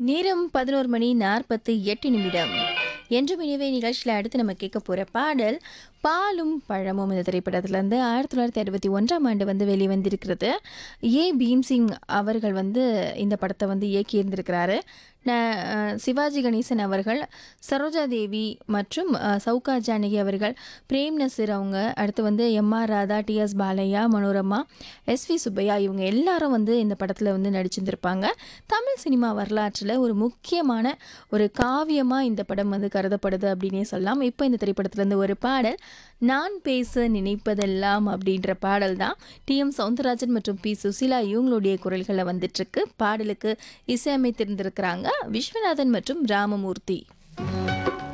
நேரம் பதினோரு மணி நாற்பத்தி எட்டு நிமிடம் என்றும் இனிவே நிகழ்ச்சியில் அடுத்து நம்ம கேட்க போகிற பாடல் பாலும் பழமும் இந்த திரைப்படத்துலேருந்து ஆயிரத்தி தொள்ளாயிரத்தி அறுபத்தி ஒன்றாம் ஆண்டு வந்து வெளிவந்திருக்கிறது ஏ பீம்சிங் அவர்கள் வந்து இந்த படத்தை வந்து இயக்கியிருந்திருக்கிறாரு ந- அஹ் சிவாஜி கணேசன் அவர்கள் சரோஜா தேவி மற்றும் அஹ், சவுகா ஜானகி அவர்கள் பிரேம் நசீர் அவங்க அடுத்து வந்து M R Radha T S Balaiah Manorama S V Subbaiah இவங்க எல்லாரும் வந்து இந்த படத்தில் வந்து நடிச்சிருந்திருப்பாங்க தமிழ் சினிமா வரலாற்றில் ஒரு முக்கியமான ஒரு காவியமாக இந்த படம் வந்து கருதப்படுது அப்படின்னே சொல்லலாம் இப்போ இந்த திரைப்படத்துலேருந்து ஒரு பாடல் நான் பேச நினைப்பதெல்லாம் அப்படின்ற பாடல் தான் டி எம் சவுந்தரராஜன் மற்றும் பி சுசீலா இவங்களுடைய குரல்களில் வந்துட்டுருக்கு பாடலுக்கு இசையமைத்திருந்திருக்கிறாங்க விஸ்வநாதன் மற்றும் ராமமூர்த்தி